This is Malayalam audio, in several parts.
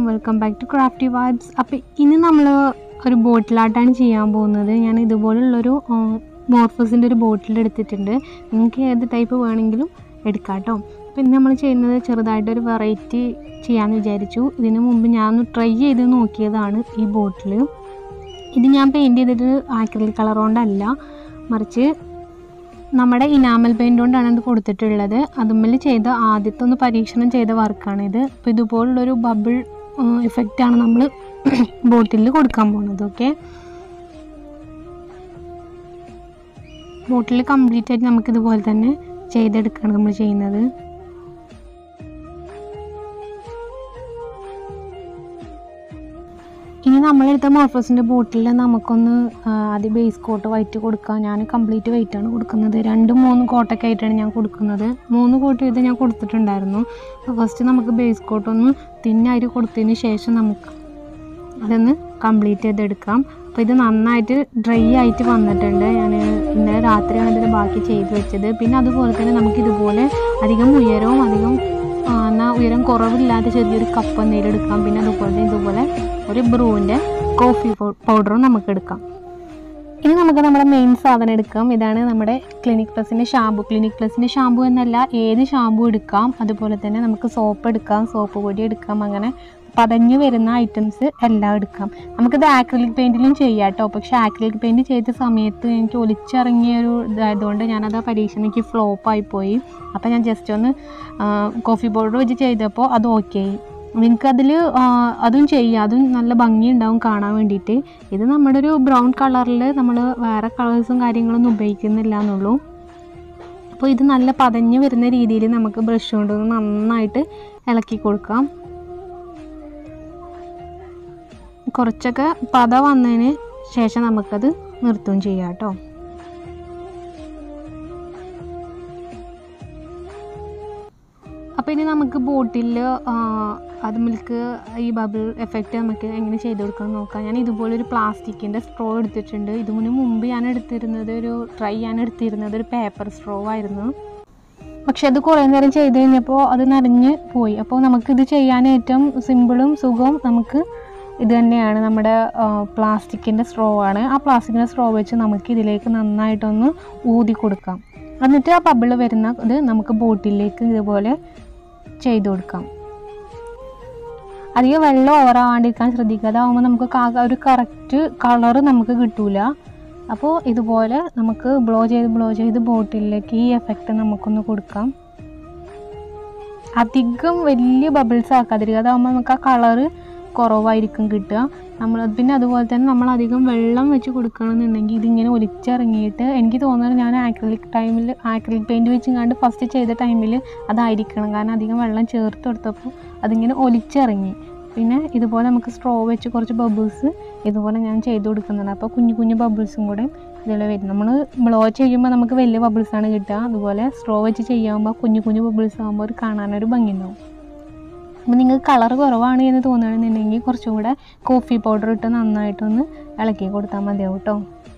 welcome back to crafty vibes അപ്പോൾ ഇനി നമ്മൾ ഒരു ബോട്ടിലായിട്ടാണ് ചെയ്യാൻ പോകുന്നത് ഞാൻ ഇതുപോലുള്ളൊരു മോർഫസിൻ്റെ ഒരു ബോട്ടിൽ എടുത്തിട്ടുണ്ട് നിങ്ങൾക്ക് ഏത് ടൈപ്പ് വേണമെങ്കിലും എടുക്കാം കേട്ടോ അപ്പോൾ ഇന്ന് നമ്മൾ ചെയ്യുന്നത് ചെറുതായിട്ടൊരു വെറൈറ്റി ചെയ്യാമെന്ന് വിചാരിച്ചു ഇതിന് മുമ്പ് ഞാൻ ഒന്ന് ട്രൈ ചെയ്ത് നോക്കിയതാണ് ഈ ബോട്ടിൽ ഇത് ഞാൻ പെയിൻറ്റ് ചെയ്തിട്ട് ആക്രിലിക് കളർ കൊണ്ടല്ല മറിച്ച് നമ്മുടെ ഇനാമൽ പെയിൻ്റ് കൊണ്ടാണ് ഇത് കൊടുത്തിട്ടുള്ളത് അതുമ്മൽ ചെയ്ത ആദ്യത്തെ ഒന്ന് പരീക്ഷണം ചെയ്ത വർക്കാണിത് അപ്പോൾ ഇതുപോലുള്ളൊരു ബബിൾ ഇഫക്റ്റാണ് നമ്മൾ ബോട്ടിലിൽ കൊടുക്കാൻ പോകുന്നത് ഓക്കെ ബോട്ടിൽ കംപ്ലീറ്റ് ആയിട്ട് നമുക്കിതുപോലെ തന്നെ ചെയ്തെടുക്കുകയാണ് നമ്മൾ ചെയ്യുന്നത് ഇനി നമ്മളെടുത്ത മോർഫസിൻ്റെ ബോട്ടിൽ നമുക്കൊന്ന് ആദ്യം ബേസ് കോട്ട് വൈറ്റ് കൊടുക്കാം ഞാൻ കംപ്ലീറ്റ് വെയിറ്റ് ആണ് കൊടുക്കുന്നത് രണ്ട് മൂന്ന് കോട്ടൊക്കെ ആയിട്ടാണ് ഞാൻ കൊടുക്കുന്നത് മൂന്ന് കോട്ട് ചെയ്ത് ഞാൻ കൊടുത്തിട്ടുണ്ടായിരുന്നു ഫസ്റ്റ് നമുക്ക് ബേസ് കോട്ട് ഒന്ന് തിന്നായിട്ട് കൊടുത്തതിന് ശേഷം നമുക്ക് അതൊന്ന് കംപ്ലീറ്റ് ചെയ്തെടുക്കാം അപ്പോൾ ഇത് നന്നായിട്ട് ഡ്രൈ ആയിട്ട് വന്നിട്ടുണ്ട് ഞാൻ ഇന്നലെ രാത്രിയാണ് ഇതിന് ബാക്കി ചെയ്ത് വെച്ചത് പിന്നെ അതുപോലെ തന്നെ നമുക്ക് ഇതുപോലെ അധികം ഉയരവും അധികം എന്നാൽ ഉയരം കുറവില്ലാത്ത ചെറിയൊരു കപ്പ് എന്തെങ്കിലും എടുക്കാം പിന്നെ അതുപോലെ ഇതുപോലെ ഒരു ബ്രൂവിൻ്റെ കോഫി പൗഡറും നമുക്ക് എടുക്കാം ഇനി നമുക്ക് നമ്മുടെ മെയിൻ സാധനം എടുക്കാം ഇതാണ് നമ്മുടെ ക്ലിനിക് പ്ലസിൻ്റെ ഷാമ്പു ക്ലിനിക് പ്ലസിൻ്റെ ഷാമ്പു എന്നല്ല ഏത് ഷാമ്പു എടുക്കാം അതുപോലെ തന്നെ നമുക്ക് സോപ്പ് എടുക്കാം സോപ്പ് പൊടി എടുക്കാം അങ്ങനെ പതഞ്ഞു വരുന്ന ഐറ്റംസ് എല്ലാം എടുക്കാം നമുക്കിത് ആക്രിലിക് പെയിൻറ്റിലും ചെയ്യാം കേട്ടോ പക്ഷേ ആക്രിലിക് പെയിൻറ്റ് ചെയ്ത സമയത്ത് എനിക്ക് ഒലിച്ചിറങ്ങിയ ഒരു ഇതായതുകൊണ്ട് ഞാനത് ആ പരീക്ഷണം എനിക്ക് ഫ്ലോപ്പായി പോയി അപ്പോൾ ഞാൻ ജസ്റ്റ് ഒന്ന് കോഫി പൗഡർ വെച്ച് ചെയ്തപ്പോൾ അത് ഓക്കെ ആയി നിങ്ങൾക്കതിൽ അതും ചെയ്യാം അതും നല്ല ഭംഗിയുണ്ടാവും കാണാൻ വേണ്ടിയിട്ട് ഇത് നമ്മുടെ ഒരു ബ്രൗൺ കളറിൽ നമ്മൾ വേറെ കളേഴ്സും കാര്യങ്ങളൊന്നും ഉപയോഗിക്കുന്നില്ല എന്നുള്ളൂ അപ്പോൾ ഇത് നല്ല പതഞ്ഞ് വരുന്ന രീതിയിൽ നമുക്ക് ബ്രഷ് കൊണ്ടൊന്ന് നന്നായിട്ട് ഇളക്കി കൊടുക്കാം കുറച്ചൊക്കെ പത വന്നതിന് ശേഷം നമുക്കത് നിർത്തുകയും ചെയ്യാം കേട്ടോ അപ്പോൾ ഇനി നമുക്ക് ബോട്ടിൽ അത് മിൽക്ക് ഈ ബബിൾ എഫക്റ്റ് നമുക്ക് എങ്ങനെ ചെയ്ത് കൊടുക്കാൻ നോക്കാം ഞാൻ ഇതുപോലൊരു പ്ലാസ്റ്റിക്കിൻ്റെ സ്ട്രോ എടുത്തിട്ടുണ്ട് ഇതിന് മുമ്പ് ഞാൻ എടുത്തിരുന്നത് ഒരു ട്രൈ ഞാൻ എടുത്തിരുന്നത് ഒരു പേപ്പർ സ്ട്രോ ആയിരുന്നു പക്ഷെ അത് കുറേ നേരം ചെയ്ത് കഴിഞ്ഞപ്പോൾ അത് നനഞ്ഞ് പോയി അപ്പോൾ നമുക്കിത് ചെയ്യാൻ ഏറ്റവും സിമ്പിളും സുഖവും നമുക്ക് ഇത് തന്നെയാണ് നമ്മുടെ പ്ലാസ്റ്റിക്കിൻ്റെ സ്ട്രോ ആണ് ആ പ്ലാസ്റ്റിക്കിൻ്റെ സ്ട്രോ വെച്ച് നമുക്ക് ഇതിലേക്ക് നന്നായിട്ടൊന്ന് ഊതി കൊടുക്കാം എന്നിട്ട് ആ ബബിൾ വരുന്ന ഇത് നമുക്ക് ബോട്ടിലേക്ക് ഇതുപോലെ ചെയ്ത് കൊടുക്കാം അധികം വെള്ളം ഓവറാവാണ്ടിരിക്കാൻ ശ്രദ്ധിക്കുക അതാവുമ്പോൾ നമുക്ക് ഒരു കറക്റ്റ് കളറ് നമുക്ക് കിട്ടൂല അപ്പോൾ ഇതുപോലെ നമുക്ക് ബ്ലോ ചെയ്ത് ബ്ലോ ചെയ്ത് ബോട്ടിലേക്ക് ഈ എഫക്റ്റ് നമുക്കൊന്ന് കൊടുക്കാം അധികം വലിയ ബബിൾസ് ആക്കാതിരിക്കുക അതാവുമ്പോൾ നമുക്ക് ആ കളറ് കുറവായിരിക്കും കിട്ടുക നമ്മൾ പിന്നെ അതുപോലെ തന്നെ നമ്മൾ അധികം വെള്ളം വെച്ച് കൊടുക്കണമെന്നുണ്ടെങ്കിൽ ഇതിങ്ങനെ ഒലിച്ചിറങ്ങിയിട്ട് എനിക്ക് തോന്നുന്നത് ഞാൻ ആക്രിലിക് ടൈമിൽ ആക്രിലിക് പെയിൻറ്റ് വെച്ച് കണ്ട് ഫസ്റ്റ് ചെയ്ത ടൈമിൽ അതായിരിക്കണം കാരണം അധികം വെള്ളം ചേർത്ത് കൊടുത്തപ്പോൾ അതിങ്ങനെ ഒലിച്ചിറങ്ങി പിന്നെ ഇതുപോലെ നമുക്ക് സ്ട്രോ വെച്ച് കുറച്ച് ബബിൾസ് ഇതുപോലെ ഞാൻ ചെയ്ത് കൊടുക്കുന്നുണ്ട് അപ്പോൾ കുഞ്ഞു കുഞ്ഞു ബബിൾസും കൂടെ ഇതിൽ വരും നമ്മൾ ബ്ലോ ചെയ്യുമ്പോൾ നമുക്ക് വലിയ ബബിൾസാണ് കിട്ടുക അതുപോലെ സ്ട്രോ വെച്ച് ചെയ്യുമ്പോൾ കുഞ്ഞു കുഞ്ഞു ബബിൾസ് ആകുമ്പോൾ ഒരു കാണാനൊരു ഭംഗി ഉണ്ടാവും അപ്പോൾ നിങ്ങൾക്ക് കളർ കുറവാണ് എന്ന് തോന്നുകയാണെന്നുണ്ടെങ്കിൽ കുറച്ചും കൂടെ കോഫി പൗഡർ ഇട്ട് നന്നായിട്ടൊന്ന് ഇളക്കി കൊടുത്താൽ മതിയാവും കേട്ടോ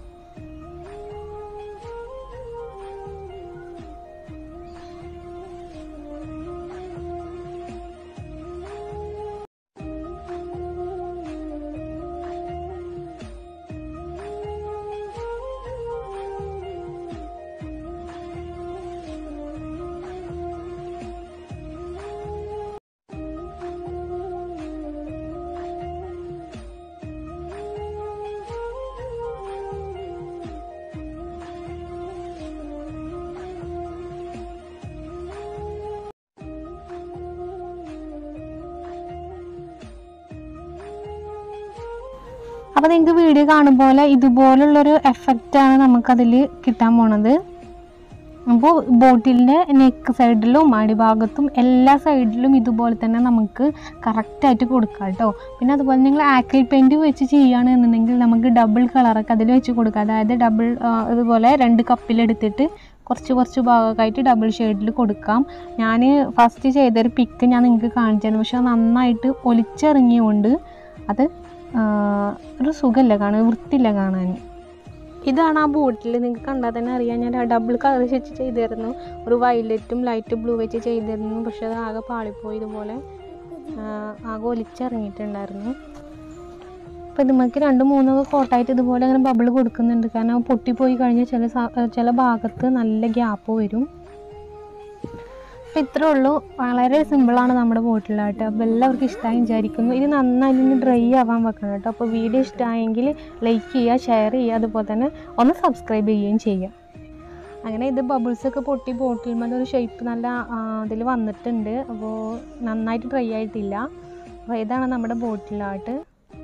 അപ്പോൾ നിങ്ങൾക്ക് വീഡിയോ കാണുമ്പോൾ ഇതുപോലുള്ളൊരു എഫക്റ്റാണ് നമുക്കതിൽ കിട്ടാൻ പോണത് അപ്പോൾ ബോട്ടിലിൻ്റെ നെക്ക് സൈഡിലും അടിഭാഗത്തും എല്ലാ സൈഡിലും ഇതുപോലെ തന്നെ നമുക്ക് കറക്റ്റായിട്ട് കൊടുക്കാം കേട്ടോ പിന്നെ അതുപോലെ നിങ്ങൾ ആക്രിൽ പെയിൻറ്റ് വെച്ച് ചെയ്യുകയാണെന്നുണ്ടെങ്കിൽ നമുക്ക് ഡബിൾ കളറൊക്കെ അതിൽ വെച്ച് കൊടുക്കാം അതായത് ഡബിൾ ഇതുപോലെ രണ്ട് കപ്പിലെടുത്തിട്ട് കുറച്ച് കുറച്ച് ഭാഗമായിട്ട് ഡബിൾ ഷെയ്ഡിൽ കൊടുക്കാം ഞാൻ ഫസ്റ്റ് ചെയ്തൊരു പിക്ക് ഞാൻ നിങ്ങൾക്ക് കാണിച്ചായിരുന്നു പക്ഷെ നന്നായിട്ട് ഒലിച്ചിറങ്ങിയുകൊണ്ട് അത് ഒരു സുഖമില്ല കാണാൻ വൃത്തിയില്ല കാണാൻ ഇതാണ് ആ ബോട്ടിൽ നിങ്ങൾക്ക് കണ്ടാൽ തന്നെ അറിയാം ഞാൻ ഡബിൾ കളർ വെച്ച് ചെയ്തിരുന്നു ഒരു വയലറ്റും ലൈറ്റ് ബ്ലൂ വെച്ച് ചെയ്തിരുന്നു പക്ഷെ അത് ആകെ പാളിപ്പോയി ഇതുപോലെ ആകെ ഒലിച്ചിറങ്ങിയിട്ടുണ്ടായിരുന്നു അപ്പോൾ ഇതുമ്മക്ക് രണ്ട് മൂന്നൊക്കെ കോട്ടായിട്ട് ഇതുപോലെ അങ്ങനെ ബബിൾ കൊടുക്കുന്നുണ്ട് കാരണം പൊട്ടിപ്പോയി കഴിഞ്ഞാൽ ചില സ- ചില ഭാഗത്ത് നല്ല ഗ്യാപ്പ് വരും അപ്പോൾ ഇത്രേ ഉള്ളൂ വളരെ സിമ്പിളാണ് നമ്മുടെ ബോട്ടിലായിട്ട് അപ്പോൾ എല്ലാവർക്കും ഇഷ്ടമായി വിചാരിക്കുന്നു ഇത് നന്നായി ഇനി ഡ്രൈ ആവാൻ വെക്കണം കേട്ടോ അപ്പോൾ വീഡിയോ ഇഷ്ടമായെങ്കിൽ ലൈക്ക് ചെയ്യുക ഷെയർ ചെയ്യുക അതുപോലെ തന്നെ ഒന്ന് സബ്സ്ക്രൈബ് ചെയ്യുകയും ചെയ്യുക അങ്ങനെ ഇത് ബബിൾസ് ഒക്കെ പൊട്ടി ബോട്ടിൽ മേലെ ഒരു ഷേപ്പ് നല്ല അതിൽ വന്നിട്ടുണ്ട് അപ്പോൾ നന്നായിട്ട് ഡ്രൈ ആയിട്ടില്ല അപ്പോൾ ഇതാണ് നമ്മുടെ ബോട്ടിലായിട്ട്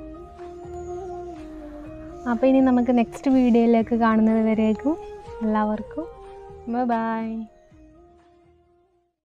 അപ്പോൾ ഇനി നമുക്ക് നെക്സ്റ്റ് വീഡിയോയിലേക്ക് കാണുന്നത് വരേക്കും എല്ലാവർക്കും ബൈ